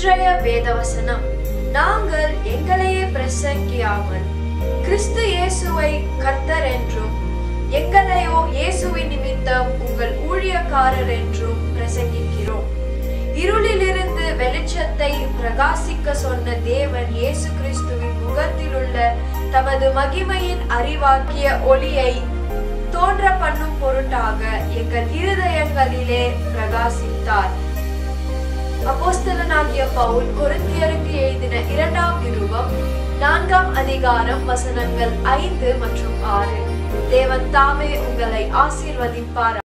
இன்றைய வேதவசனம் நாங்கள் எங்களையே பிரசங்கியாமல் கிறிஸ்து இயேசுவை கர்த்தர் என்றும் எங்களையோ இயேசுவின் நிமித்தம் உங்கள் ஊழியக்காரர் என்றும் பிரசங்கிக்கிறோம் இருளிலிருந்து வெளிச்சத்தை பிரகாசிக்க சொன்ன தேவன் இயேசு கிறிஸ்துவின் முகத்தில் உள்ள தமது மகிமையின் அறிவாக்கிய ஒளியை தோன்ற பண்ணும் பொருட்டாக எங்கள் இருதயங்களிலே பிரகாசித்தார் அப்போஸ்தலனாகிய பவுல் கொரிந்தியருக்கு எழுதின இரண்டாம் நிருபம் நான்காம் அதிகாரம் வசனங்கள் ஐந்து மற்றும் ஆறு தேவன் தாமே உங்களை ஆசீர்வதிப்பார்